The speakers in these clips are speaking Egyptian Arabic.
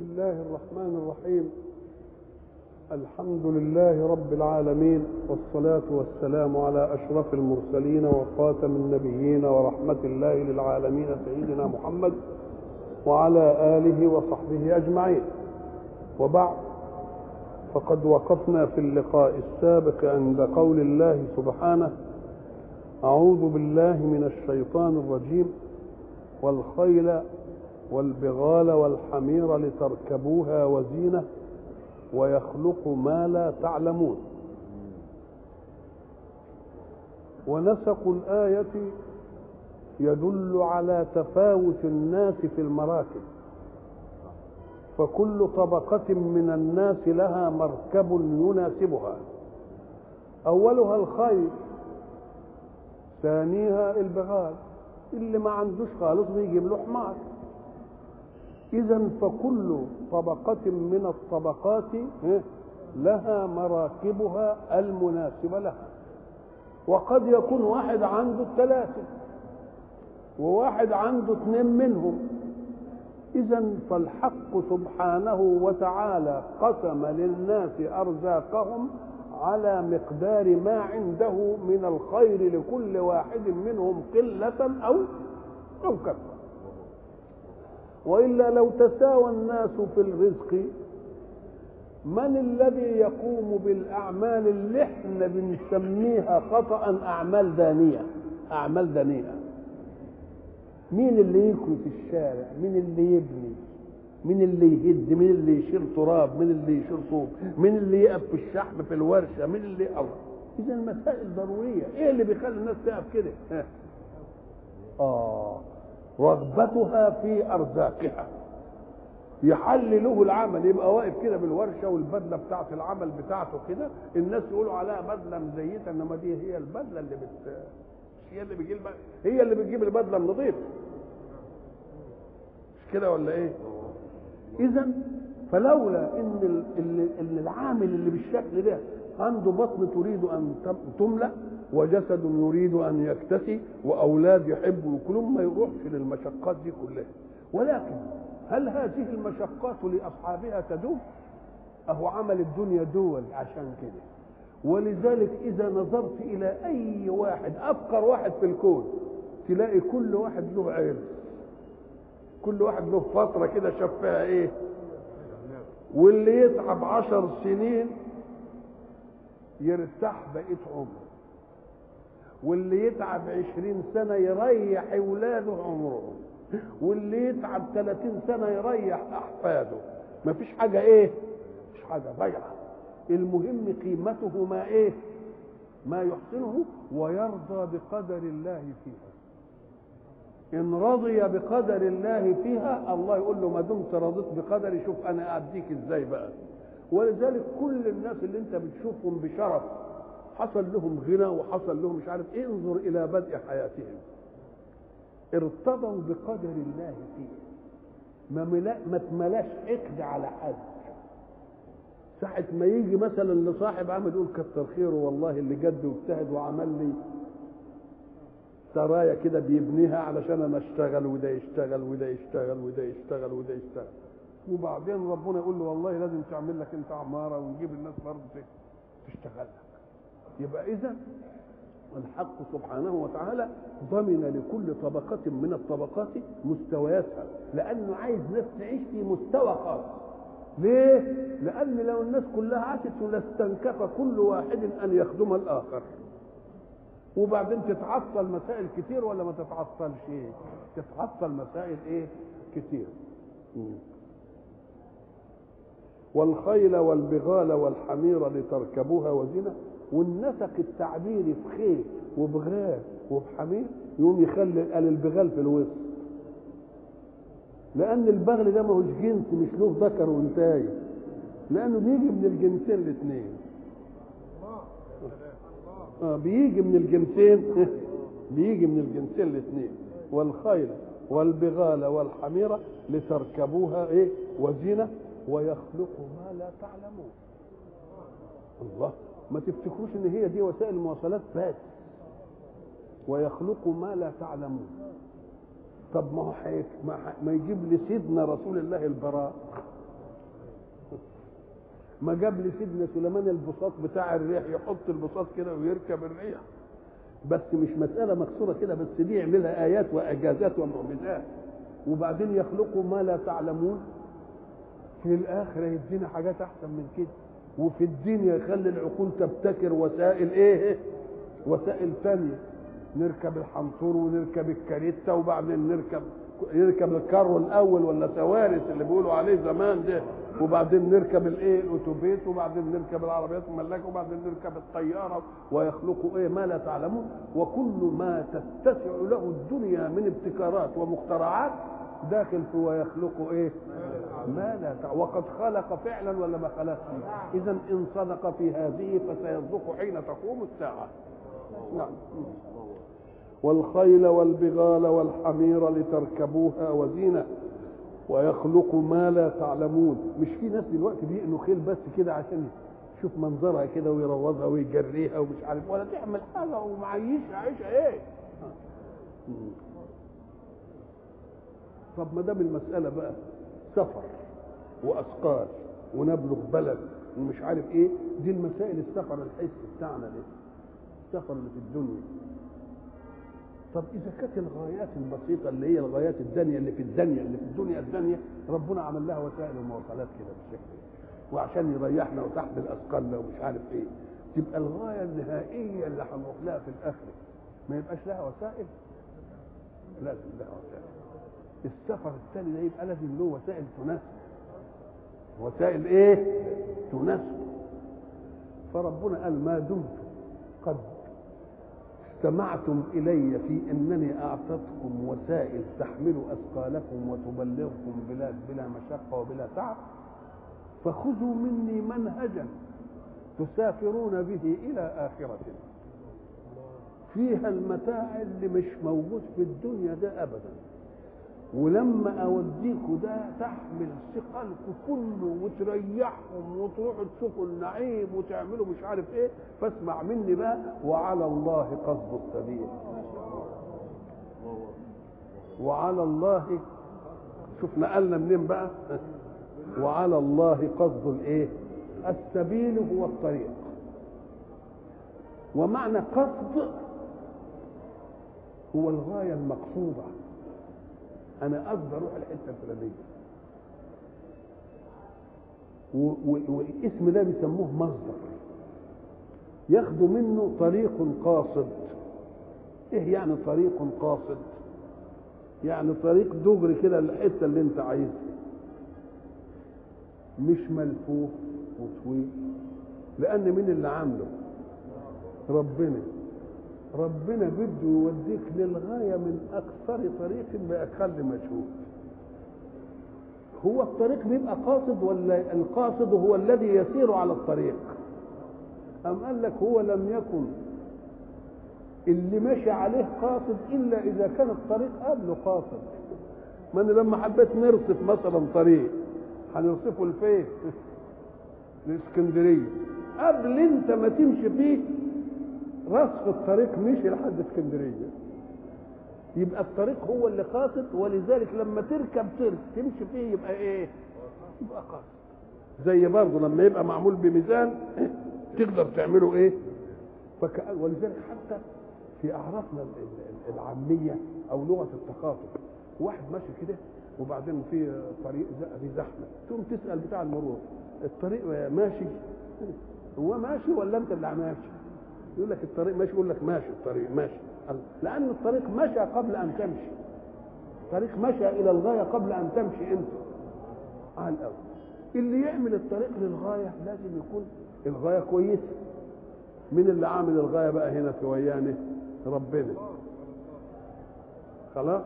الله الرحمن الرحيم الحمد لله رب العالمين والصلاة والسلام على أشرف المرسلين وخاتم النبيين ورحمة الله للعالمين سيدنا محمد وعلى آله وصحبه أجمعين وبعد فقد وقفنا في اللقاء السابق عند قول الله سبحانه أعوذ بالله من الشيطان الرجيم والخيل والبغال والحمير لتركبوها وزينه ويخلق ما لا تعلمون ونسق الايه يدل على تفاوت الناس في المراكب فكل طبقه من الناس لها مركب يناسبها اولها الخيل ثانيها البغال اللي ما عندوش خالص بيجيب له حمار إذا فكل طبقة من الطبقات لها مراكبها المناسبة لها وقد يكون واحد عنده ثلاثة وواحد عنده اثنين منهم إذا فالحق سبحانه وتعالى قسم للناس أرزاقهم على مقدار ما عنده من الخير لكل واحد منهم قلة أو أو كثرة والا لو تساوى الناس في الرزق من الذي يقوم بالاعمال اللي احنا بنسميها خطا اعمال دانيه اعمال دانيه مين اللي يكوي في الشارع مين اللي يبني مين اللي يهد مين اللي يشيل تراب مين اللي يشيل طوب مين اللي يقف في الشحم في الورشه مين اللي الله اذا المسائل ضروريه ايه اللي بيخلي الناس تقف كده اه رغبتها في ارزاقها يحل له العمل يبقى واقف كده بالورشه والبدله بتاعه العمل بتاعته كده الناس يقولوا عليها بدله مزيته انما دي هي البدله اللي بت هي اللي بتجيب هي اللي بتجيب البدله النظيفه مش كده ولا ايه؟ اذا فلولا ان ان العامل اللي بالشكل ده عنده بطن تريد ان تملأ وجسد يريد ان يكتسي واولاد يحبوا يكلهم ما يروحش للمشقات دي كلها ولكن هل هذه المشقات لاصحابها تدوم اهو عمل الدنيا دول عشان كده ولذلك اذا نظرت الى اي واحد افقر واحد في الكون تلاقي كل واحد له عرس كل واحد له فتره كده شاف فيها ايه واللي يتعب عشر سنين يرتاح بقيت عمره واللي يتعب عشرين سنة يريح أولاده عمرهم واللي يتعب ثلاثين سنة يريح أحفاده ما فيش حاجة إيه مش حاجة ضيعة المهم قيمته ما إيه ما يحسنه ويرضى بقدر الله فيها إن رضي بقدر الله فيها الله يقول له ما دمت رضيت بقدري شوف أنا أديك إزاي بقى ولذلك كل الناس اللي أنت بتشوفهم بشرف حصل لهم غنى وحصل لهم مش عارف ايه انظر الى بدء حياتهم ارتضوا بقدر الله فيه ما ملا ما تملاش عقد على حد ساعة ما يجي مثلا لصاحب عمل يقول كتر خيره والله اللي جد واجتهد وعمل لي سرايا كده بيبنيها علشان انا اشتغل وده يشتغل وده يشتغل وده يشتغل وده يشتغل وبعدين ربنا يقول له والله لازم تعمل لك انت عماره ونجيب الناس برضه تشتغل لك يبقى اذا الحق سبحانه وتعالى ضمن لكل طبقة من الطبقات مستوياتها لأنه عايز ناس تعيش في مستوى خاص ليه؟ لأن لو الناس كلها عاشت لاستنكف كل واحد أن يخدم الآخر وبعدين تتعطل مسائل كتير ولا ما تتعطلش ايه؟ تتعطل مسائل ايه؟ كتير والخيل والبغال والحمير لتركبوها وزنه والنسق التعبيري في خيل وبغال وبحمير يقوم يخلي قال البغال في الوسط لان البغل ده ماهوش جنس مش له ذكر وانتاي لانه بيجي من الجنسين الاثنين آه بيجي من الجنسين بيجي من الجنسين الاثنين والخيل والبغال والحميرة لتركبوها ايه وزينة ويخلق ما لا تعلمون الله ما تفتكروش ان هي دي وسائل المواصلات بس ويخلق ما لا تعلمون طب ما هو حيك ما, ما يجيب لسيدنا رسول الله البراء ما جاب لي سيدنا سليمان البساط بتاع الريح يحط البساط كده ويركب الريح بس مش مسألة مكسورة كده بس دي يعملها آيات وإعجازات ومعجزات وبعدين يخلقوا ما لا تعلمون في الآخرة يدينا حاجات أحسن من كده وفي الدنيا يخلي العقول تبتكر وسائل إيه وسائل ثانية نركب الحنطور ونركب الكاريتا وبعدين نركب يركب الكارو الاول ولا سوارس اللي بيقولوا عليه زمان ده وبعدين نركب الايه الاتوبيس وبعدين نركب العربيات الملاكه وبعدين نركب الطياره ويخلقوا ايه ما لا تعلمون وكل ما تتسع له الدنيا من ابتكارات ومخترعات داخل في ويخلق ايه ما لا تعلم وقد خلق فعلا ولا ما خلقش اذا ان صدق في هذه فسيصدق حين تقوم الساعه نعم والخيل والبغال والحمير لتركبوها وزينه ويخلق ما لا تعلمون مش في ناس دلوقتي بيقنوا خيل بس كده عشان يشوف منظرها كده ويروضها ويجريها ومش عارف ولا تعمل حاجه ومعيشها عيشها ايه طب ما دام المساله بقى سفر واثقال ونبلغ بلد ومش عارف ايه دي المسائل السفر الحسي بتاعنا ده السفر اللي في الدنيا طب اذا كانت الغايات البسيطه اللي هي الغايات الدنيا اللي في الدنيا اللي في الدنيا الدنيا ربنا عمل لها وسائل المواصلات كده بالشكل وعشان يريحنا وتحمل اثقالنا ومش عارف ايه تبقى الغايه النهائيه اللي هنروح لها في الاخره ما يبقاش لها وسائل لازم لها وسائل السفر الثاني ده يبقى لازم له وسائل تناسب وسائل ايه تناسب فربنا قال ما دمت قد استمعتم الي في انني اعطيتكم وسائل تحمل اثقالكم وتبلغكم بلاد بلا مشقه وبلا تعب فخذوا مني منهجا تسافرون به الى اخره فيها المتاع اللي مش موجود في الدنيا ده ابدا ولما اوديكوا ده تحمل ثقلكم كله وتريحهم وتروحوا تشوفوا النعيم وتعملوا مش عارف ايه فاسمع مني بقى وعلى الله قصد السبيل وعلى الله شوف نقلنا منين بقى وعلى الله قصد الايه السبيل هو الطريق ومعنى قصد هو الغايه المقصوده انا قصدي اروح الحته الفلانيه والاسم ده بيسموه مصدر ياخدوا منه طريق قاصد ايه يعني طريق قاصد يعني طريق دغري كده للحته اللي انت عايزها مش ملفوف وطويل لان مين اللي عامله ربنا ربنا بده يوديك للغاية من أكثر طريق بأقل مجهود هو الطريق بيبقى قاصد ولا القاصد هو الذي يسير على الطريق أم قال لك هو لم يكن اللي ماشي عليه قاصد إلا إذا كان الطريق قبله قاصد ما أنا لما حبيت نرصف مثلا طريق هنرصفه لفين؟ لاسكندرية قبل أنت ما تمشي فيه رصف الطريق مشي لحد اسكندريه يبقى الطريق هو اللي قاصد ولذلك لما تركب ترك تمشي فيه يبقى ايه يبقى قاصد زي برضه لما يبقى معمول بميزان تقدر تعمله ايه فك... ولذلك حتى في اعرافنا العاميه او لغه التخاطب واحد ماشي كده وبعدين في طريق في زحمه تقوم تسال بتاع المرور الطريق ماشي هو ماشي ولا انت اللي ماشي يقول لك الطريق ماشي يقول لك ماشي الطريق ماشي لان الطريق مشى قبل ان تمشي الطريق مشى الى الغايه قبل ان تمشي انت على الاول اللي يعمل الطريق للغايه لازم يكون الغايه كويسه مين اللي عامل الغايه بقى هنا في ويانه ربنا خلاص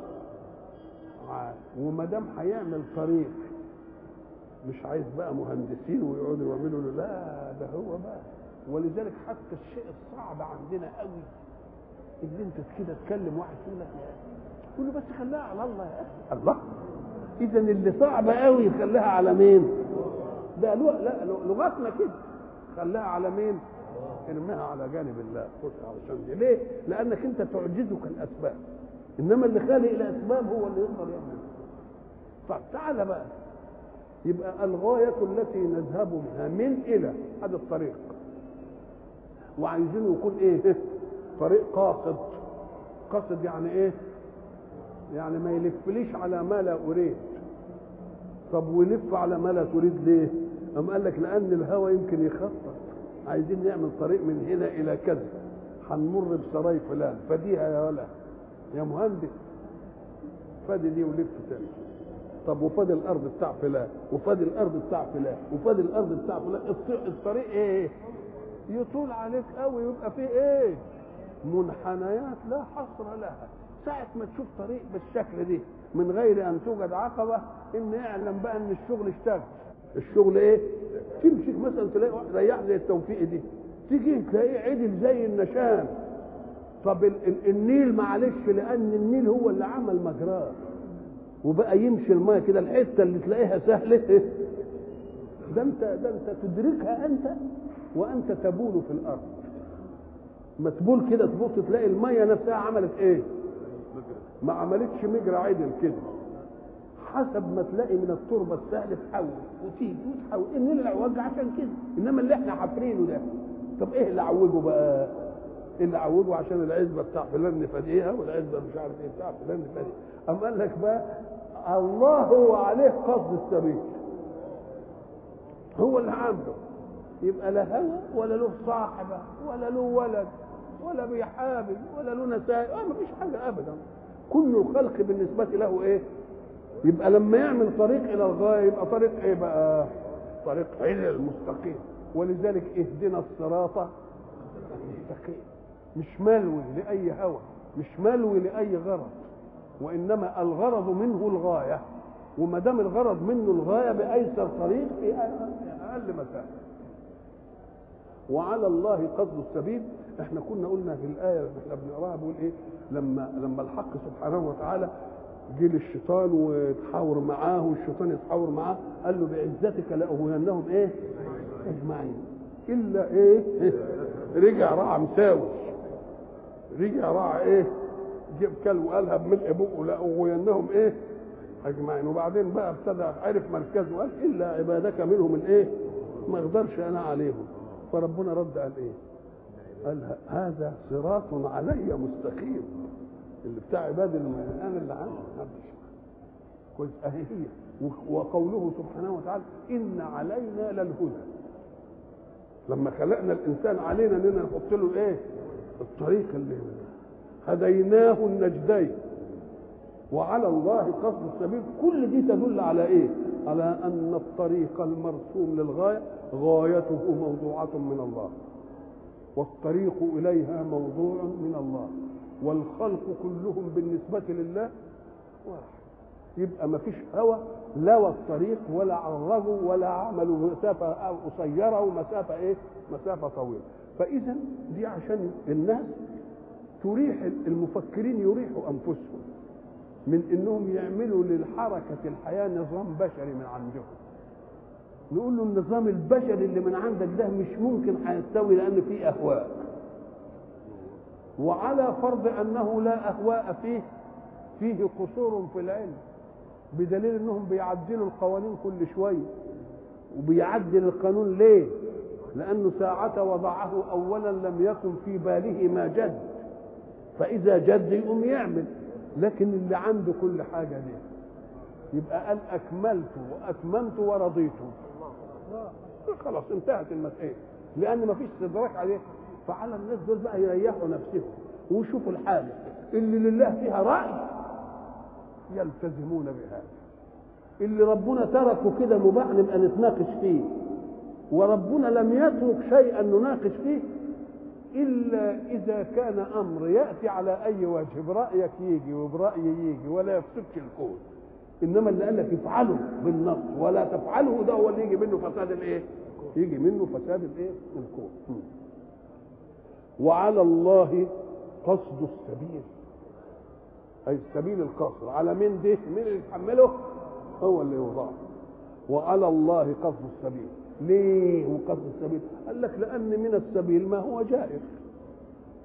وما دام هيعمل طريق مش عايز بقى مهندسين ويقعدوا يعملوا له لا ده هو بقى ولذلك حتى الشيء الصعب عندنا قوي ان انت كده تكلم واحد يقول لك تقول له بس خليها على الله يا اخي الله اذا اللي صعب قوي خليها على مين ده لا لغتنا كده خليها على مين ارميها على جانب الله خش علشان دي ليه لانك انت تعجزك الاسباب انما اللي خالق الاسباب هو اللي يقدر يعمل طب تعالى بقى يبقى الغاية التي نذهب منها من إلى هذا الطريق وعايزينه يكون إيه طريق قاصد قاصد يعني إيه يعني ما يلفليش على ما لا أريد طب ولف على ما لا تريد ليه أم قال لك لأن الهوى يمكن يخطط عايزين نعمل طريق من هنا إلى كذا هنمر بسراي فلان فديها يا ولا يا مهندس فادي دي ولف تاني طب وفادي الارض بتاع فلان وفادي الارض بتاع فلان وفادي الارض بتاع فلان الطريق ايه يطول عليك قوي يبقى فيه ايه منحنيات لا حصر لها ساعة ما تشوف طريق بالشكل دي من غير ان توجد عقبة ان اعلم بقى ان الشغل اشتغل الشغل ايه تمشي مثلا تلاقي واحد ريح زي التوفيق دي تيجي تلاقيه عدل زي النشان طب ال ال النيل معلش لان النيل هو اللي عمل مجراه وبقى يمشي الماء كده الحته اللي تلاقيها سهله ده انت ده انت تدركها انت وانت تبول في الارض ما تبول كده تبص تلاقي الميه نفسها عملت ايه ما عملتش مجرى عدل كده حسب ما تلاقي من التربه السهل تحول وتيجي وتحول النيل العوج عشان كده انما اللي احنا حافرينه ده طب ايه اللي عوجه بقى ايه اللي عوجه عشان العزبه بتاع فلان نفاديها والعزبه مش عارف ايه بتاع فلان نفاديها أم قال لك بقى الله هو عليه قصد السبيل هو اللي عنده يبقى لا هوى ولا له صاحبه ولا له ولد ولا بيحابب ولا له نسائل اه مفيش حاجه ابدا كل الخلق بالنسبه له ايه يبقى لما يعمل طريق الى الغايه يبقى طريق ايه بقى طريق عدل مستقيم ولذلك اهدنا الصراط المستقيم مش ملوي لاي هوى مش ملوي لاي غرض وانما الغرض منه الغايه وما دام الغرض منه الغايه بايسر طريق في اقل مسافه وعلى الله قصد السبيل احنا كنا قلنا في الايه اللي احنا بنقراها بيقول ايه لما لما الحق سبحانه وتعالى جه للشيطان ويتحاور معاه والشيطان يتحاور معاه قال له بعزتك لاغوينهم ايه؟ اجمعين الا ايه؟ رجع راعى مساوي رجع راعى ايه؟ جيب كلب وقالها بملء بقه لاغوينهم ايه؟ اجمعين وبعدين بقى ابتدى عرف مركزه قال الا عبادك منهم الايه؟ ما اقدرش انا عليهم فربنا رد قال ايه؟ قال هذا صراط علي مستقيم اللي بتاع عباد انا اللي عندي محدش كويس اهي هي وقوله سبحانه وتعالى ان علينا للهدى لما خلقنا الانسان علينا اننا نحط له ايه الطريق اللي هديناه النجدين وعلى الله قصد السبيل كل دي تدل على ايه على ان الطريق المرسوم للغايه غايته موضوعه من الله والطريق اليها موضوع من الله والخلق كلهم بالنسبة لله واحد يبقى ما فيش هوى لوى الطريق ولا عرجوا ولا عملوا مسافة قصيرة ومسافة ايه مسافة طويلة فإذا دي عشان الناس تريح المفكرين يريحوا أنفسهم من انهم يعملوا للحركة الحياة نظام بشري من عندهم نقول له النظام البشري اللي من عندك ده مش ممكن هيستوي لان فيه اهواء وعلى فرض انه لا اهواء فيه فيه قصور في العلم بدليل انهم بيعدلوا القوانين كل شويه وبيعدل القانون ليه لانه ساعة وضعه اولا لم يكن في باله ما جد فاذا جد يقوم يعمل لكن اللي عنده كل حاجه دي يبقى قال اكملت واتممت ورضيت خلاص انتهت المسألة لأن ما فيش استدراك عليه فعلى الناس دول بقى يريحوا نفسهم ويشوفوا الحالة اللي لله فيها رأي يلتزمون بهذا اللي ربنا تركه كده مباح نبقى نتناقش فيه وربنا لم يترك شيئا نناقش فيه إلا إذا كان أمر يأتي على أي وجه برأيك يجي وبرأيي يجي ولا يفسدش الكون انما اللي قال لك افعله بالنص ولا تفعله ده هو اللي يجي منه فساد الايه؟ يجي منه فساد الايه؟ الكون. وعلى الله قصد السبيل. اي السبيل القصر على مين ده؟ مين اللي يتحمله؟ هو اللي يوضعه. وعلى الله قصد السبيل. ليه وقصد السبيل؟ قال لك لان من السبيل ما هو جائر.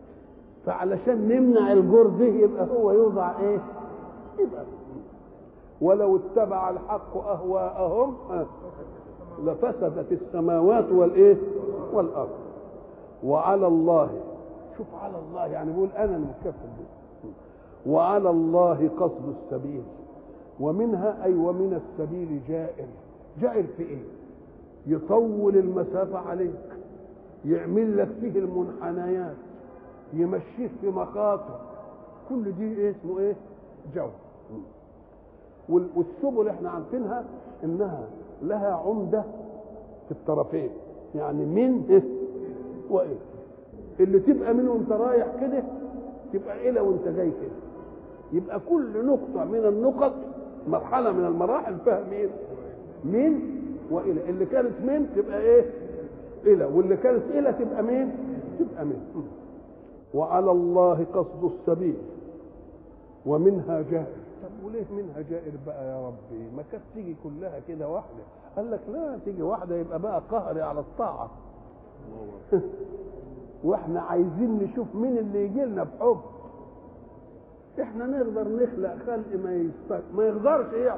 فعلشان نمنع الجور ده يبقى هو يوضع ايه؟ يبقى ولو اتبع الحق اهواءهم لفسدت السماوات والايه والارض وعلى الله شوف على الله يعني بيقول انا المكفل به وعلى الله قصد السبيل ومنها اي ومن السبيل جائر جائر في ايه يطول المسافه عليك يعمل لك فيه المنحنيات يمشيك في مخاطر كل دي ايه اسمه ايه جو والسبل احنا عارفينها انها لها عمده في الطرفين يعني من إيه؟ والى اللي تبقى منه وانت رايح كده تبقى الى وانت جاي كده يبقى كل نقطه من النقط مرحله من المراحل فيها مين من والى اللي كانت من تبقى ايه الى واللي كانت الى تبقى مين تبقى من وعلى الله قصد السبيل ومنها جائر طب وليه منها جائر بقى يا ربي ما كانت تيجي كلها كده واحده قال لك لا تيجي واحده يبقى بقى قهري على الطاعه واحنا عايزين نشوف مين اللي يجي لنا بحب احنا نقدر نخلق خلق ما يست... ما يقدرش يعصي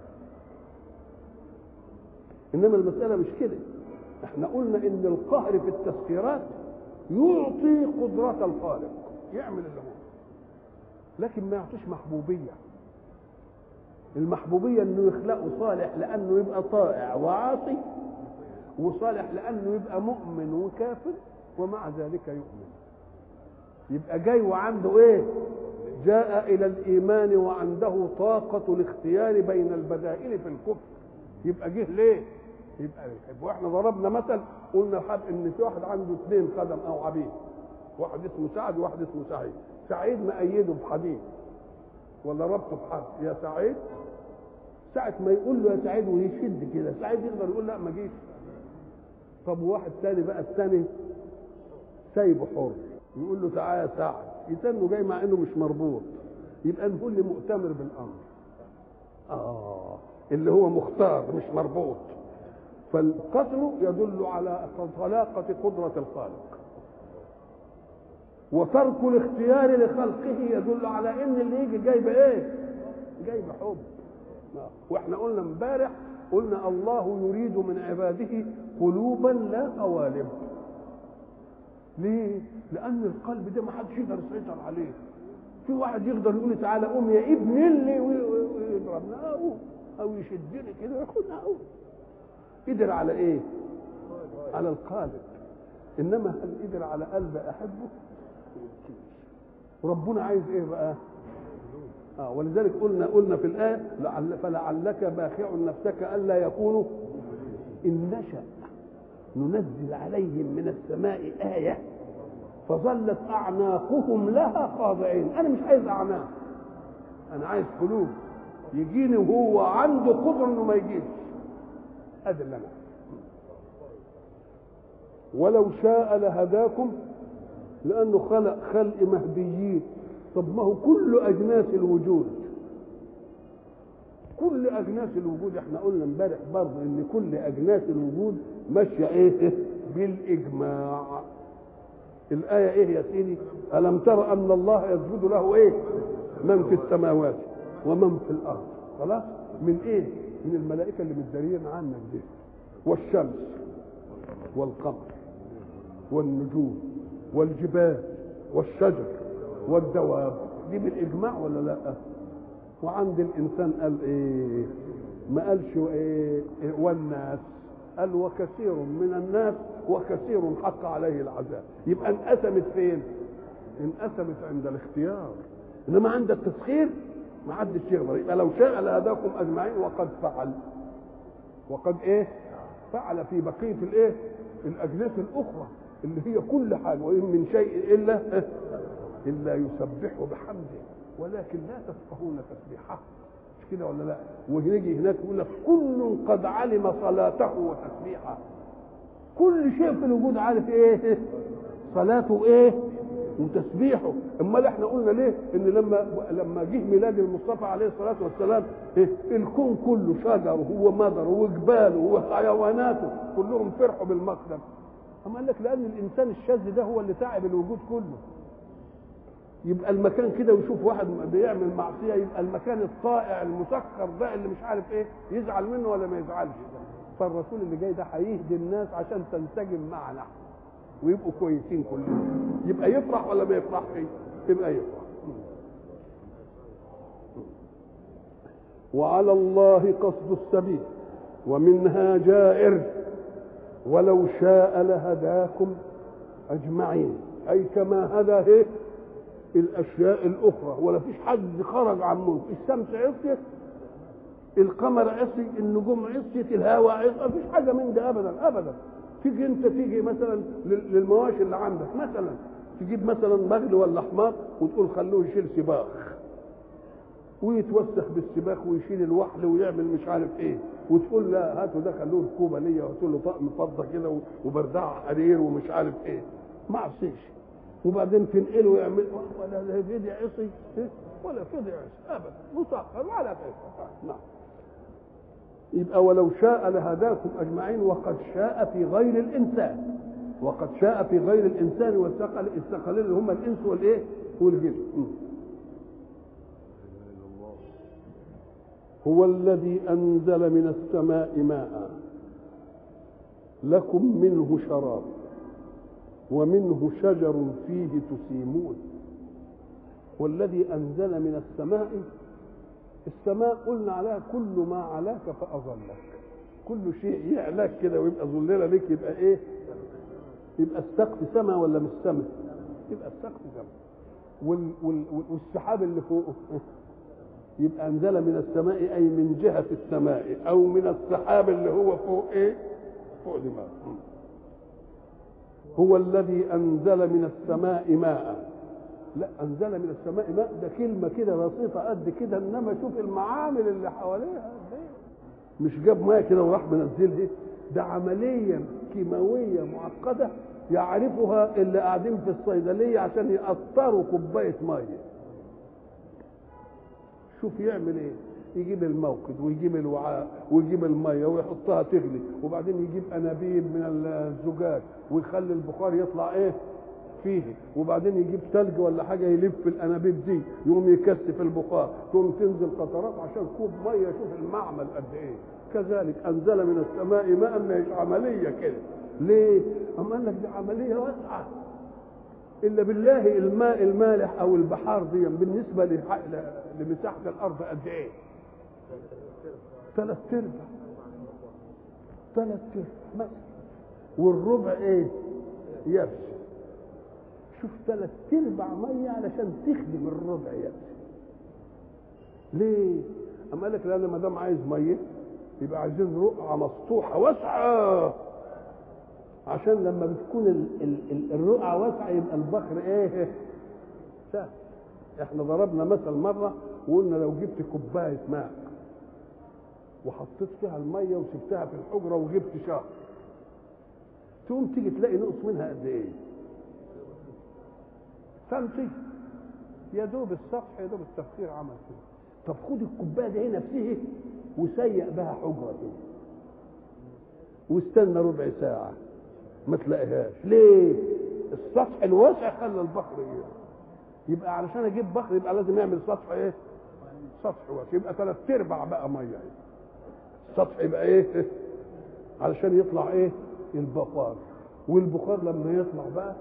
انما المساله مش كده احنا قلنا ان القهر في التسخيرات يعطي قدرة الخالق يعمل اللي هو لكن ما يعطيش محبوبية المحبوبية انه يخلقه صالح لانه يبقى طائع وعاصي وصالح لانه يبقى مؤمن وكافر ومع ذلك يؤمن يبقى جاي وعنده ايه جاء الى الايمان وعنده طاقة الاختيار بين البدائل في الكفر يبقى جه ليه يبقى يحب واحنا ضربنا مثل قلنا حب ان في واحد عنده اثنين خدم او عبيد واحد اسمه سعد وواحد اسمه سعيد سعيد مأيده بحديد ولا ربطه بحد يا سعيد ساعة ما يقول له يا سعيد ويشد كده سعيد يقدر يقول لا ما جيش طب واحد تاني بقى التاني سايبه حر يقول له تعالى يا سعد يتنه جاي مع انه مش مربوط يبقى نقول لي مؤتمر بالامر اه اللي هو مختار مش مربوط فالقتل يدل على طلاقة قدرة الخالق وترك الاختيار لخلقه يدل على ان اللي يجي جاي بايه جاي بحب واحنا قلنا امبارح قلنا الله يريد من عباده قلوبا لا قوالب ليه لان القلب ده ما حدش يقدر يسيطر عليه في واحد يقدر يقول تعالى قوم يا ابن اللي ويضربنا او او يشدني كده وياخدنا او قدر على ايه على القالب انما هل قدر على قلب احبه وربنا عايز ايه بقى آه ولذلك قلنا قلنا في الآية لعل فلعلك باخع نفسك ألا يكونوا إن نشأ ننزل عليهم من السماء آية فظلت أعناقهم لها خاضعين أنا مش عايز أعناق أنا عايز قلوب يجيني وهو عنده قدرة إنه ما يجيش هذا اللي أنا ولو شاء لهداكم لأنه خلق خلق مهديين طب ما هو كل أجناس الوجود كل أجناس الوجود احنا قلنا امبارح برضه إن كل أجناس الوجود ماشية إيه؟ بالإجماع الآية إيه يا سيدي؟ ألم تر أن الله يسجد له إيه؟ من في السماوات ومن في الأرض خلاص؟ من إيه؟ من الملائكة اللي متداريين عنك دي والشمس والقمر والنجوم والجبال والشجر والدواب دي بالاجماع ولا لا وعند الانسان قال ايه ما قالش ايه والناس قال وكثير من الناس وكثير حق عليه العذاب يبقى انقسمت فين انقسمت عند الاختيار انما عند التسخير ما حدش يقدر يبقى لو شاء لهداكم اجمعين وقد فعل وقد ايه فعل في بقيه الايه الاجناس الاخرى اللي هي كل حاجه وان من شيء الا الا يسبح بحمده ولكن لا تفقهون تسبيحه مش كده ولا لا ونيجي هناك يقول لك كل قد علم صلاته وتسبيحه كل شيء في الوجود عارف ايه صلاته ايه وتسبيحه امال احنا قلنا ليه ان لما لما جه ميلاد المصطفى عليه الصلاه والسلام إيه؟ الكون كله شجره ومدره وجباله وحيواناته كلهم فرحوا بالمقدم اما قال لك لان الانسان الشاذ ده هو اللي تعب الوجود كله يبقى المكان كده ويشوف واحد بيعمل معصيه يبقى المكان الطائع المسخر ده اللي مش عارف ايه يزعل منه ولا ما يزعلش فالرسول اللي جاي ده هيهدي الناس عشان تنسجم معنا ويبقوا كويسين كلهم يبقى يفرح ولا ما يفرحش يبقى يفرح وعلى الله قصد السبيل ومنها جائر ولو شاء لهداكم اجمعين اي كما هدى ايه الاشياء الاخرى ولا فيش حد خرج عن ملك الشمس عصيت القمر عصي النجوم عصيت الهواء عصي ما فيش حاجه من ده ابدا ابدا تيجي انت تيجي مثلا للمواشي اللي عندك مثلا تجيب مثلا بغل ولا حمار وتقول خلوه يشيل سباخ ويتوسخ بالسباخ ويشيل الوحل ويعمل مش عارف ايه وتقول لا هاتوا ده خلوه ركوبه ليا وتقول له طقم فضه كده وبردعه حرير ومش عارف ايه ما عصيش وبعدين تنقله ويعمل ولا لا فدي عصي ولا فدي عصي ابدا مسخر ولا فدي نعم يبقى ولو شاء لهداكم اجمعين وقد شاء في غير الانسان وقد شاء في غير الانسان والثقل الثقلين اللي هم الانس والايه والجن هو الذي انزل من السماء ماء لكم منه شراب ومنه شجر فيه تسيمون والذي انزل من السماء السماء قلنا عليها كل ما علاك فاظلك كل شيء يعلاك كده ويبقى ظلله لك يبقى ايه يبقى السقف سماء ولا مش سماء يبقى السقف سماء وال وال والسحاب اللي فوقه يبقى انزل من السماء اي من جهه السماء او من السحاب اللي هو فوق ايه فوق دماغ هو الذي انزل من السماء ماء لا انزل من السماء ماء ده كلمه كده بسيطه قد كده انما شوف المعامل اللي حواليها قد ايه مش جاب ماء كده وراح منزلها ده عمليه كيماويه معقده يعرفها اللي قاعدين في الصيدليه عشان يقطروا كوبايه ميه شوف يعمل ايه يجيب الموقد ويجيب الوعاء ويجيب الميه ويحطها تغلي وبعدين يجيب انابيب من الزجاج ويخلي البخار يطلع ايه فيه وبعدين يجيب ثلج ولا حاجه يلف الانابيب دي يقوم يكثف البخار تقوم تنزل قطرات عشان كوب ميه شوف المعمل قد ايه كذلك انزل من السماء ماء مش عمليه كده ليه؟ أم قال لك دي عمليه واسعه الا بالله الماء المالح او البحار دي بالنسبه لمساحه الارض قد ايه؟ ثلاث ارباع ثلاث ارباع مثلا والربع ايه؟ يبس شوف ثلاث ارباع ميه علشان تخدم الربع يبس ليه؟ أما قال لك لا ما دام عايز ميه يبقى عايزين رقعه مسطوحه واسعه عشان لما بتكون ال ال ال الرقعه واسعه يبقى البحر ايه؟ سهل احنا ضربنا مثل مره وقلنا لو جبت كوبايه ماء وحطيت فيها الميه وسبتها في الحجره وجبت شهر تقوم تيجي تلاقي نقص منها قد ايه؟ سنتي يا دوب السطح يا دوب التفكير عمل كده طب خد الكوبايه دي نفسها وسيق بها حجره كده واستنى ربع ساعه ما تلاقيهاش ليه؟ السطح الواسع خلى البحر ايه؟ يبقى علشان اجيب بحر يبقى لازم يعمل سطح ايه؟ سطح واسع يبقى ثلاث ارباع بقى ميه السطح يبقى ايه؟ علشان يطلع ايه؟ البخار والبخار لما يطلع بقى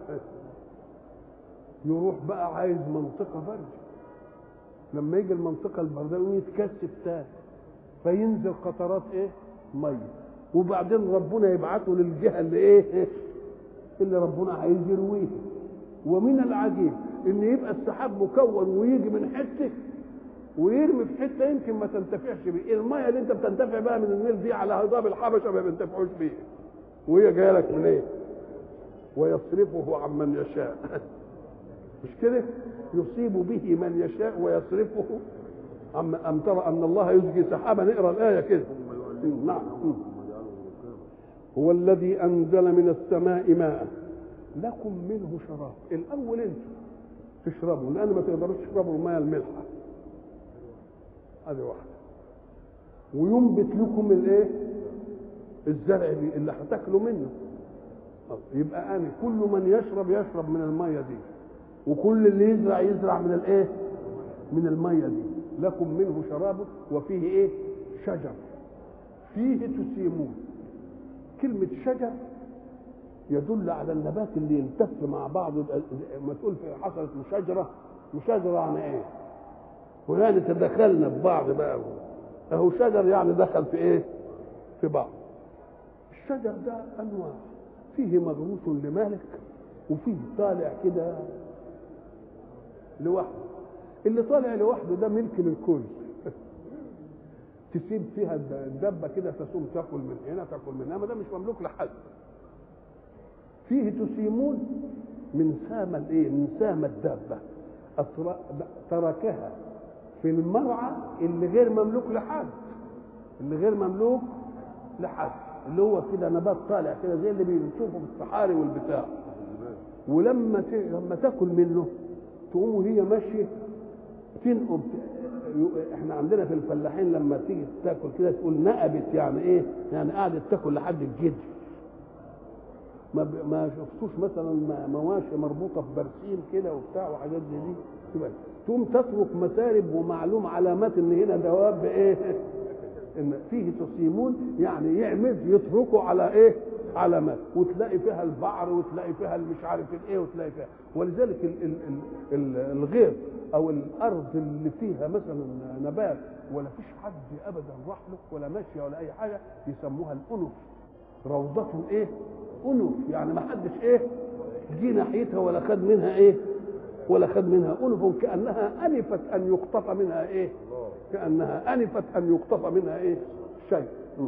يروح بقى عايز منطقه برد لما يجي المنطقه البرداويه يتكثف تاني فينزل قطرات ايه؟ ميه وبعدين ربنا يبعته للجهه اللي ايه؟ اللي ربنا عايز يرويها ومن العجيب ان يبقى السحاب مكون ويجي من حته ويرمي في حته يمكن ما تنتفعش بيه الميه اللي انت بتنتفع بها من النيل دي على هضاب الحبشه ما بينتفعوش بيها وهي جايه لك من ايه ويصرفه عن من يشاء مش كده يصيب به من يشاء ويصرفه أم, أم ترى أن الله يزجي سحابا نقرأ الآية كده نعم هو الذي أنزل من السماء ماء لكم منه شراب الأول أنتم تشربوا لأن ما تقدروش تشربوا الماء الملحة هذه واحدة وينبت لكم الايه الزرع اللي هتاكلوا منه يبقى انا كل من يشرب يشرب من الميه دي وكل اللي يزرع يزرع من الايه من الميه دي لكم منه شراب وفيه ايه شجر فيه تسيمون كلمة شجر يدل على النبات اللي يلتف مع بعض ما تقول في حصلت مشاجرة مشاجرة يعني ايه ويعني تدخلنا ببعض بقى اهو شجر يعني دخل في ايه في بعض الشجر ده انواع فيه مغروس لمالك وفيه طالع كده لوحده اللي طالع لوحده ده ملك للكل تسيب فيها الدبه كده تسوم تاكل من هنا تاكل من هنا ما ده مش مملوك لحد فيه تسيمون من سام الايه من سام الدابه تركها في المرعى اللي غير مملوك لحد اللي غير مملوك لحد اللي هو كده نبات طالع كده زي اللي بنشوفه في الصحاري والبتاع ولما ت... لما تاكل منه تقوم وهي ماشيه تنقب احنا عندنا في الفلاحين لما تيجي تاكل كده تقول نقبت يعني ايه؟ يعني قعدت تاكل لحد الجد ما ب... ما شفتوش مثلا مواشي مربوطه في برسيم كده وبتاع وحاجات زي دي تبقى تقوم تترك مسارب ومعلوم علامات ان هنا دواب ايه؟ ان فيه تصيمون يعني يعمل يتركوا على ايه؟ علامات وتلاقي فيها البعر وتلاقي فيها مش عارف الايه وتلاقي فيها ولذلك ال ال ال الغيط او الارض اللي فيها مثلا نبات ولا فيش حد ابدا راح له ولا ماشيه ولا اي حاجه يسموها الانف روضة ايه؟ انف يعني ما حدش ايه؟ جه ناحيتها ولا خد منها ايه؟ ولا خد منها انف كانها انفت ان يقطف منها ايه؟ كانها انفت ان يقطف منها ايه؟ شيء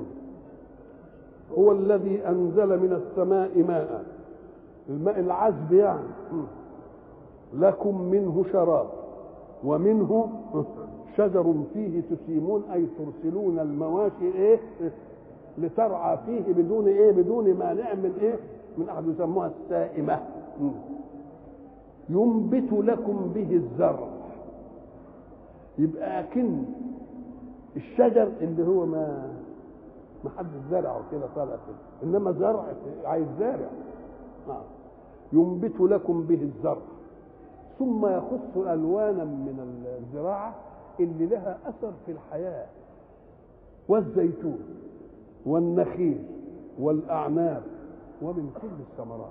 هو الذي انزل من السماء ماء الماء العذب يعني لكم منه شراب ومنه شجر فيه تسيمون اي ترسلون المواشي ايه لترعى فيه بدون ايه بدون ما نعمل ايه من احد يسموها السائمه ينبت لكم به الزرع يبقى كن الشجر اللي هو ما ما حد زرعه كده طالع كده انما زرع عايز زارع نعم ينبت لكم به الزرع ثم يخص الوانا من الزراعه اللي لها اثر في الحياه والزيتون والنخيل والاعناب ومن كل الثمرات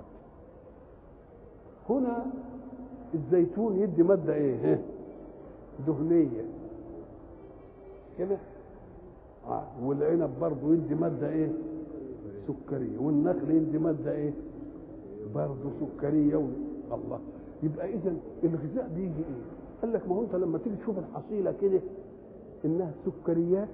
هنا الزيتون يدي ماده ايه دهنيه كده آه. والعنب برضه يدي ماده ايه سكريه والنخل يدي ماده ايه برضه سكريه و... الله يبقى اذا الغذاء بيجي ايه قال لك ما هو انت لما تيجي تشوف الحصيله كده انها سكريات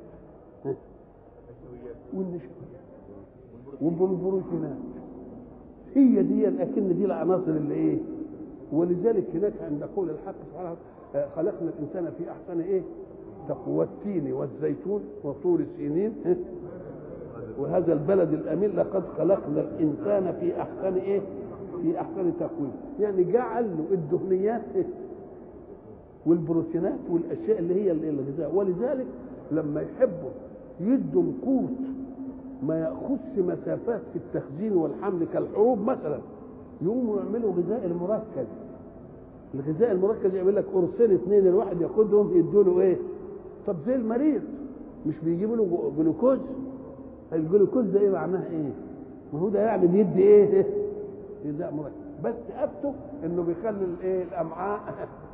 والنشويات والبروتينات هي دي الاكن دي العناصر اللي ايه ولذلك هناك عند قول الحق سبحانه خلقنا الانسان في احسن ايه تقوى التين والزيتون وطور سينين وهذا البلد الامين لقد خلقنا الانسان في احسن ايه في احسن تقويم يعني جعل له الدهنيات إيه؟ والبروتينات والاشياء اللي هي الغذاء ولذلك لما يحبوا يدوا قوت ما ياخذش مسافات في التخزين والحمل كالحروب مثلا يقوموا يعملوا غذاء المركز الغذاء المركز يعمل لك قرصين اثنين الواحد ياخدهم يدوا له ايه طب زي المريض مش بيجيبوا له جلوكوز الجلوكوز ده ايه معناه ايه ما هو ده يعني بيدي ايه غذاء مركز بس افته انه بيخلي الايه الامعاء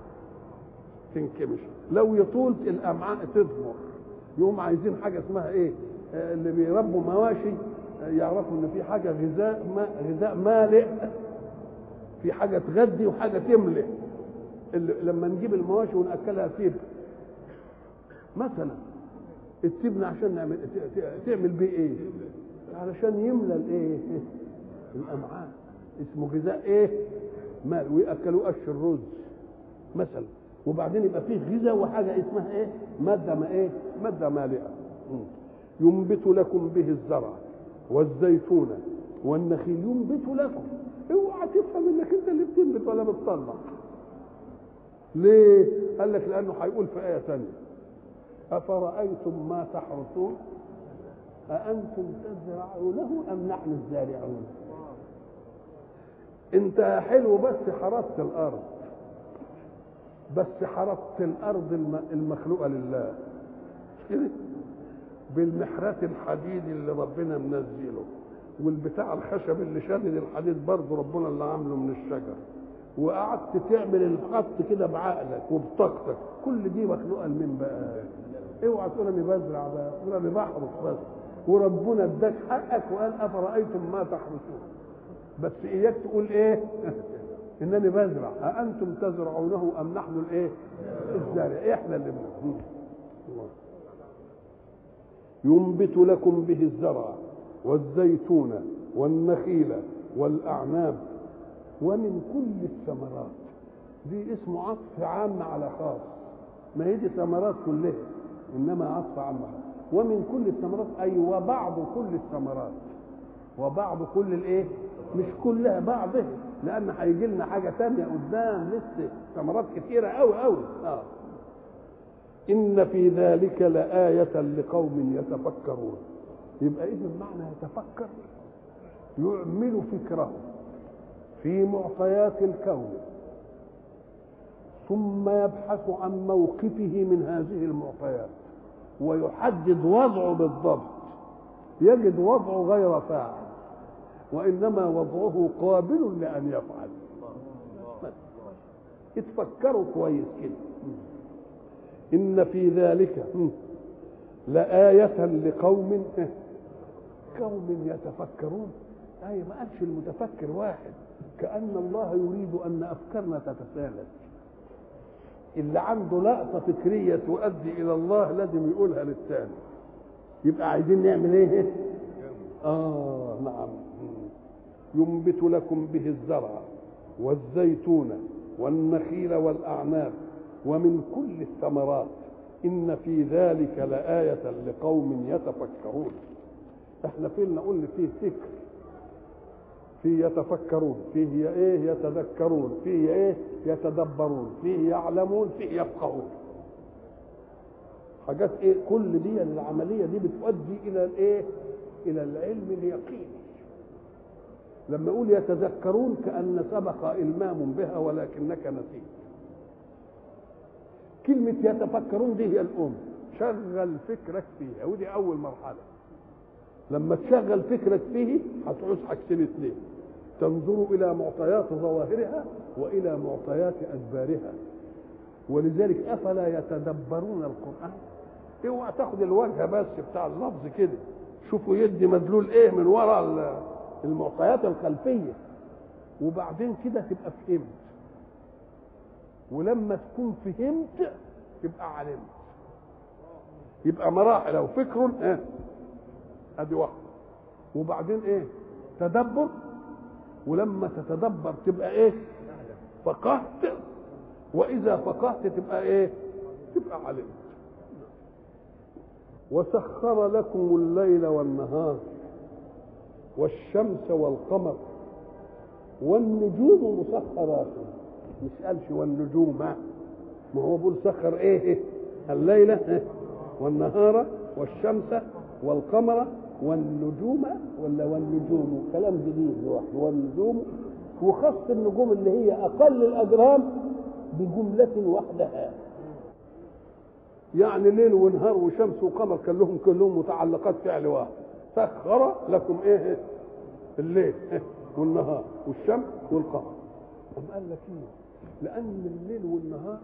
تنكمش لو يطول الامعاء تضمر يقوم عايزين حاجه اسمها ايه آه اللي بيربوا مواشي آه يعرفوا ان في حاجه غذاء ما غذاء مالئ في حاجه تغذي وحاجه تملئ لما نجيب المواشي وناكلها تبن مثلا التبن عشان نعمل تعمل بيه ايه علشان يملى الايه الامعاء اسمه غذاء ايه مال وياكلوا قش الرز مثلا وبعدين يبقى فيه غذاء وحاجه اسمها ايه ماده ما ايه ماده مالئه ينبت لكم به الزرع والزيتون والنخيل ينبت لكم اوعى تفهم انك انت اللي بتنبت ولا بتطلع ليه قال لك لانه هيقول في ايه ثانيه افرايتم ما تحرثون أأنتم تزرعونه أم نحن الزارعون أنت حلو بس حرثت الأرض بس حرقت الارض الم- المخلوقه لله مش كده بالمحرات الحديد اللي ربنا منزله والبتاع الخشب اللي شادد الحديد برضه ربنا اللي عامله من الشجر وقعدت تعمل الخط كده بعقلك وبطاقتك كل دي مخلوقه لمين بقى اوعى تقول انا بزرع بقى تقول انا بحرس بس وربنا اداك حقك وقال افرايتم ما تحرسون بس اياك تقول ايه انني بزرع اانتم تزرعونه ام نحن الايه الزارع احنا اللي بنزرع ينبت لكم به الزرع والزيتون والنخيل والاعناب ومن كل الثمرات دي اسمه عطف عام على خاص ما هي دي ثمرات كلها انما عطف عام على ومن كل الثمرات اي وبعض كل الثمرات وبعض كل الايه مش كلها بعضها لان هيجي لنا حاجه تانية قدام لسه ثمرات كتيره قوي قوي اه ان في ذلك لايه لقوم يتفكرون يبقى اذا معنى يتفكر يعمل فكره في معطيات الكون ثم يبحث عن موقفه من هذه المعطيات ويحدد وضعه بالضبط يجد وضعه غير فاعل وانما وضعه قابل لان يفعل اتفكروا كويس كده ان في ذلك لآية لقوم قوم يتفكرون أي ما قالش المتفكر واحد كأن الله يريد أن أفكارنا تتسالك اللي عنده لقطة فكرية تؤدي إلى الله لازم يقولها للثاني يبقى عايزين نعمل إيه؟ آه نعم ينبت لكم به الزرع والزيتون والنخيل والأعناب ومن كل الثمرات إن في ذلك لآية لقوم يتفكرون احنا فين قلنا فيه فكر فيه يتفكرون فيه ايه يتذكرون فيه ايه يتدبرون فيه يعلمون فيه يفقهون حاجات ايه كل دي العمليه دي بتؤدي الى الايه الى العلم اليقيني لما يقول يتذكرون كان سبق المام بها ولكنك نسيت كلمة يتفكرون دي هي الأم شغل فكرك فيها ودي أول مرحلة لما تشغل فكرك فيه هتعوز حاجتين اثنين تنظر إلى معطيات ظواهرها وإلى معطيات أدبارها ولذلك أفلا يتدبرون القرآن اوعى تاخد الوجه بس بتاع اللفظ كده شوفوا يدي مدلول ايه من وراء المعطيات الخلفيه وبعدين كده تبقى فهمت ولما تكون فهمت تبقى علمت يبقى مراحل او فكر ايه ادي واحده وبعدين ايه تدبر ولما تتدبر تبقى ايه فقهت واذا فقهت تبقى ايه تبقى علمت وسخر لكم الليل والنهار والشمس والقمر والنجوم مسخرات مش قالش والنجوم ما هو بيقول سخر ايه الليله والنهار والشمس والقمر والنجوم ولا والنجوم كلام جديد لوحده والنجوم وخص النجوم اللي هي اقل الاجرام بجمله وحدها يعني ليل ونهار وشمس وقمر كان لهم كلهم متعلقات فعل واحد سخر لكم ايه الليل والنهار والشمس والقمر أم قال لك ايه لان الليل والنهار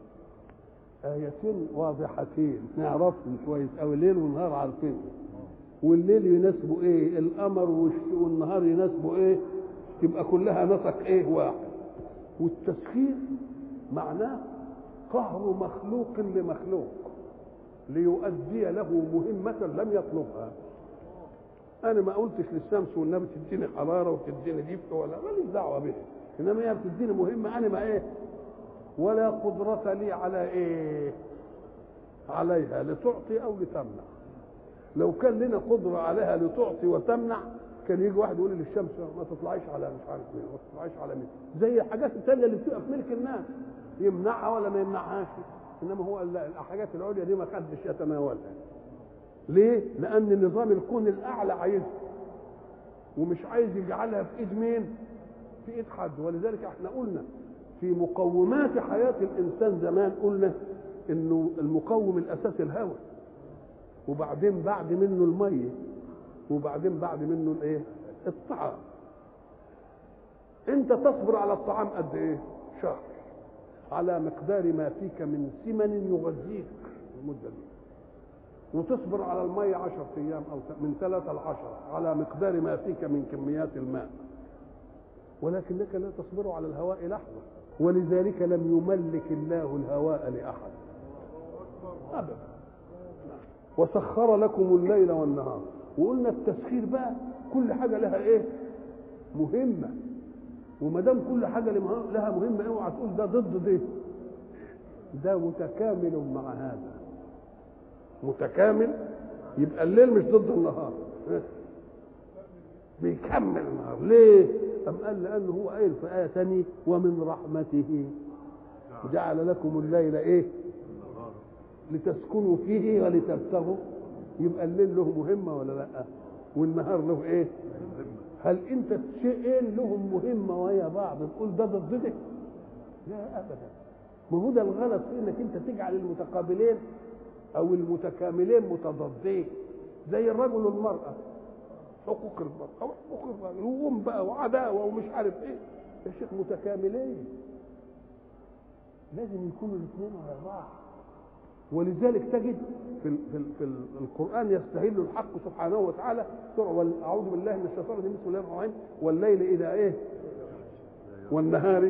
آيتين واضحتين نعرفهم كويس أو الليل والنهار عارفين والليل يناسبه ايه القمر والنهار يناسبه ايه تبقى كلها نسق ايه واحد والتسخير معناه قهر مخلوق لمخلوق ليؤدي له مهمة لم يطلبها أنا ما قلتش للشمس والنبي تديني حرارة وتديني دفء ولا ماليش دعوة بها إنما هي بتديني مهمة أنا ما إيه ولا قدرة لي على إيه عليها لتعطي أو لتمنع لو كان لنا قدرة عليها لتعطي وتمنع كان يجي واحد يقول للشمس ما تطلعيش على مش عارف مين ما تطلعيش على مين زي الحاجات الثانيه اللي بتبقى في ملك الناس يمنعها ولا ما يمنعهاش انما هو الحاجات العليا دي ما حدش يتناولها ليه؟ لأن نظام الكون الأعلى عايزها ومش عايز يجعلها في إيد مين؟ في إيد حد ولذلك احنا قلنا في مقومات حياة الإنسان زمان قلنا إنه المقوم الأساسي الهواء وبعدين بعد منه المية وبعدين بعد منه الإيه؟ الطعام أنت تصبر على الطعام قد إيه؟ شهر على مقدار ما فيك من سمن يغذيك المدة دي وتصبر على المية عشر أيام أو من ثلاثة لعشرة على مقدار ما فيك من كميات الماء ولكنك لا تصبر على الهواء لحظة ولذلك لم يملك الله الهواء لأحد أبدا وسخر لكم الليل والنهار وقلنا التسخير بقى كل حاجة لها إيه مهمة وما دام كل حاجة لها مهمة اوعى تقول ده ضد ده ده متكامل مع هذا متكامل يبقى الليل مش ضد النهار بيكمل النهار ليه؟ أم قال لأنه هو قايل في آية ثانية ومن رحمته جعل لكم الليل إيه؟ لتسكنوا فيه ولتبتغوا يبقى الليل له مهمة ولا لأ؟ والنهار له إيه؟ هل أنت شيئين لهم مهمة ويا بعض تقول ده ضد ده؟ لا أبدا ما هو ده الغلط في إنك أنت تجعل المتقابلين او المتكاملين متضادين زي الرجل والمراه حقوق المراه او حقوق الرجل وهم بقى وعداوه ومش عارف ايه يا شيخ متكاملين لازم يكونوا الاثنين على بعض ولذلك تجد في ال في, ال في ال القران يستهل الحق سبحانه وتعالى سوره اعوذ بالله من الشيطان الرجيم بسم الله الرحمن الرحيم والليل اذا ايه والنهار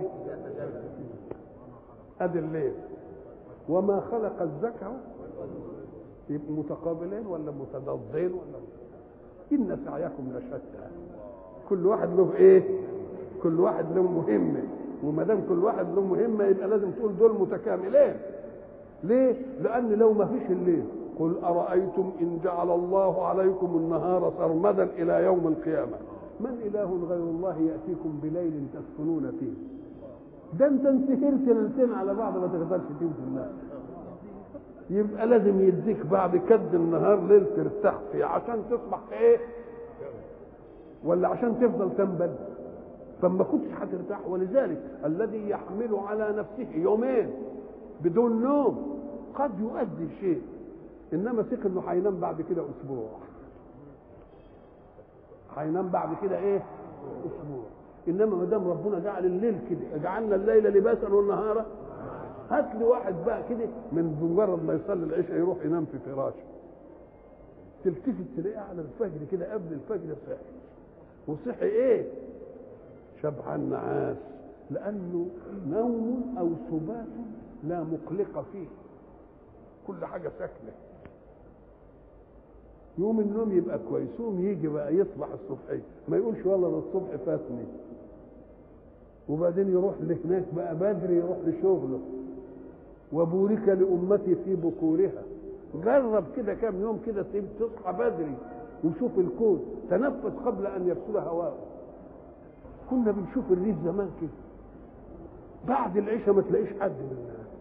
ادي الليل وما خلق الذكر يبقوا متقابلين ولا متضادين ولا ان سعيكم لشتى كل واحد له ايه كل واحد له مهمه وما دام كل واحد له مهمه يبقى لازم تقول دول متكاملين ليه لان لو ما فيش الليل قل ارايتم ان جعل الله عليكم النهار سرمدا الى يوم القيامه من اله غير الله ياتيكم بليل تسكنون فيه ده انت انسهرت ليلتين على بعض ما تقدرش تمشي الناس يبقى لازم يديك بعد كد النهار ليل ترتاح فيه عشان تصبح ايه ولا عشان تفضل تنبل فما كنتش هترتاح ولذلك الذي يحمل على نفسه يومين بدون نوم قد يؤدي شيء انما ثق انه هينام بعد كده اسبوع هينام بعد كده ايه اسبوع انما ما دام ربنا جعل الليل كده جعلنا الليل لباسا والنهار هات لي واحد بقى كده من مجرد ما يصلي العشاء يروح ينام في فراشه تلتفت تلاقيه على الفجر كده قبل الفجر صحي وصحي ايه شبعان نعاس لانه نوم او سبات لا مقلق فيه كل حاجه ساكنه يوم النوم يبقى كويس يوم يجي بقى يصبح الصبحيه ما يقولش والله ده الصبح فاتني وبعدين يروح لهناك بقى بدري يروح لشغله وبورك لأمتي في بكورها جرب كده كام يوم كده تصحى بدري وشوف الكون تنفس قبل أن يفسد هواءه كنا بنشوف الريف زمان كده بعد العشاء ما تلاقيش حد من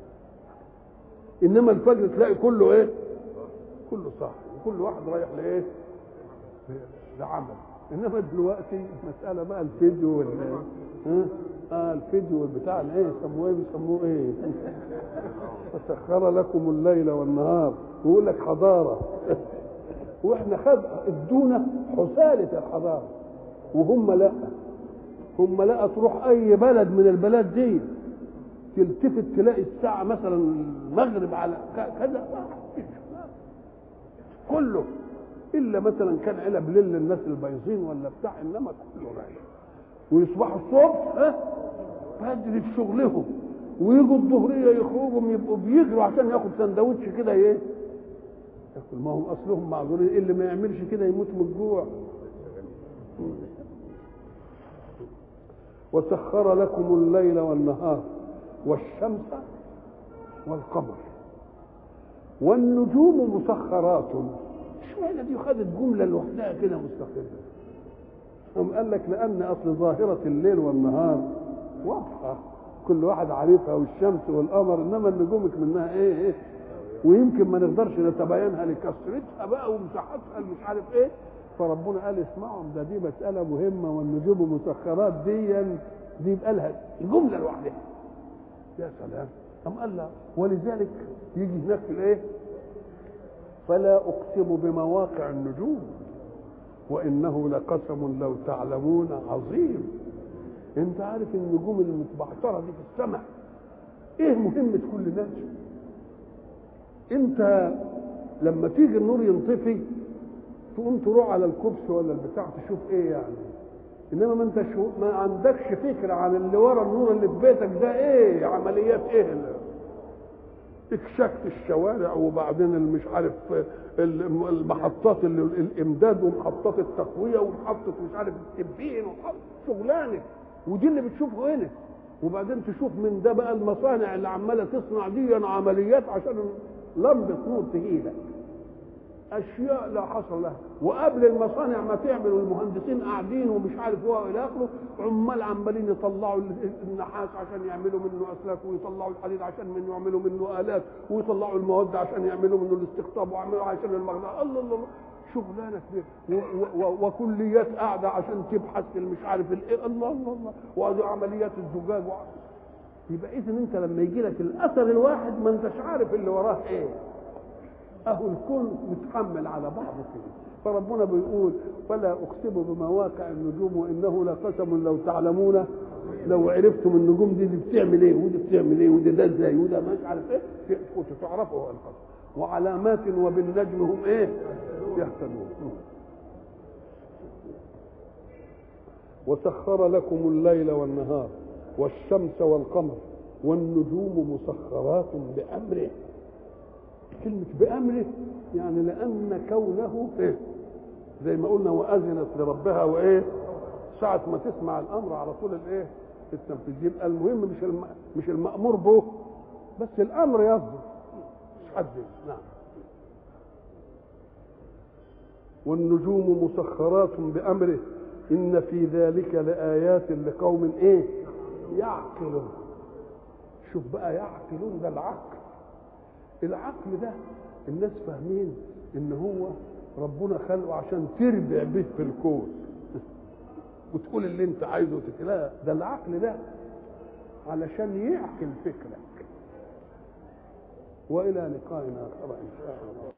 انما الفجر تلاقي كله ايه كله صح وكل واحد رايح لايه لعمل انما دلوقتي مساله بقى الفيديو وال اه الفيديو بتاع الايه يسموه ايه بيسموه ايه وسخر لكم الليل والنهار ويقول لك حضاره واحنا خد ادونا حساله الحضاره وهم لا هم لا تروح اي بلد من البلاد دي تلتفت تلاقي الساعه مثلا المغرب على كذا كله الا مثلا كان علب ليل الناس البايظين ولا بتاع انما كله رايح ويصبحوا الصبح ها بدري في شغلهم ويجوا الظهريه يخرجوا يبقوا بيجروا عشان ياخد سندوتش كده ايه ياكل ما هم اصلهم معذورين اللي ما يعملش كده يموت من الجوع وسخر لكم الليل والنهار والشمس والقمر والنجوم مسخرات اشمعنى دي خدت جمله لوحدها كده مستقله قام قال لك لان اصل ظاهره الليل والنهار واضحه كل واحد عارفها والشمس والقمر انما النجوم منها ايه ايه ويمكن ما نقدرش نتبينها لكثرتها بقى ومساحتها مش عارف ايه فربنا قال اسمعوا ده دي مساله مهمه والنجوم مسخرات دي دي يبقى لها جمله لوحدها يا سلام أم قال لا ولذلك يجي هناك في الايه فلا اقسم بمواقع النجوم وانه لقسم لو تعلمون عظيم انت عارف النجوم المتبعتره دي في السماء ايه مهمه كل نجم انت لما تيجي النور ينطفي تقوم تروح على الكبس ولا البتاع تشوف ايه يعني انما ما انت شو ما عندكش فكره عن اللي ورا النور اللي في بيتك ده ايه عمليات ايه اللي اكشكت الشوارع وبعدين مش عارف المحطات اللي الامداد ومحطات التقويه ومحطه مش عارف التبين شغلانه ودي اللي بتشوفه هنا وبعدين تشوف من ده بقى المصانع اللي عماله تصنع دي عمليات عشان لمبه نور تهيلك اشياء لا حصر لها وقبل المصانع ما تعمل والمهندسين قاعدين ومش عارف هو الى اخره عمال عمالين يطلعوا النحاس عشان يعملوا منه اسلاك ويطلعوا الحديد عشان منه يعملوا منه الات ويطلعوا المواد عشان يعملوا منه الاستقطاب ويعملوا عشان المغنى الله الله, الله. شغلانه كبيره وكليات قاعده عشان تبحث في مش عارف الايه الله الله الله وادي عمليات الزجاج يبقى اذا انت لما يجي لك الاثر الواحد ما انتش عارف اللي وراه ايه اهو الكون متحمل على بعضه كده فربنا بيقول فلا اقسم بمواقع النجوم وانه لقسم لو تعلمون لو عرفتم النجوم دي, دي بتعمل ايه ودي بتعمل ايه ودي ده ازاي وده مش عارف ايه كنتوا تعرفوا هو القسم وعلامات وبالنجم هم ايه يهتدون وسخر لكم الليل والنهار والشمس والقمر والنجوم مسخرات بأمره كلمة بأمره يعني لأن كونه إيه؟ زي ما قلنا وأذنت لربها وإيه؟ ساعة ما تسمع الأمر على طول الإيه؟ التنفيذ يبقى المهم مش الم... مش المأمور به بس الأمر يصدر مش حد نعم والنجوم مسخرات بأمره إن في ذلك لآيات لقوم إيه؟ يعقلون شوف بقى يعقلون ده العقل العقل ده الناس فاهمين ان هو ربنا خلقه عشان تربع به في الكون وتقول اللي انت عايزه لا ده العقل ده علشان يعقل فكرك والى لقاء اخر ان شاء الله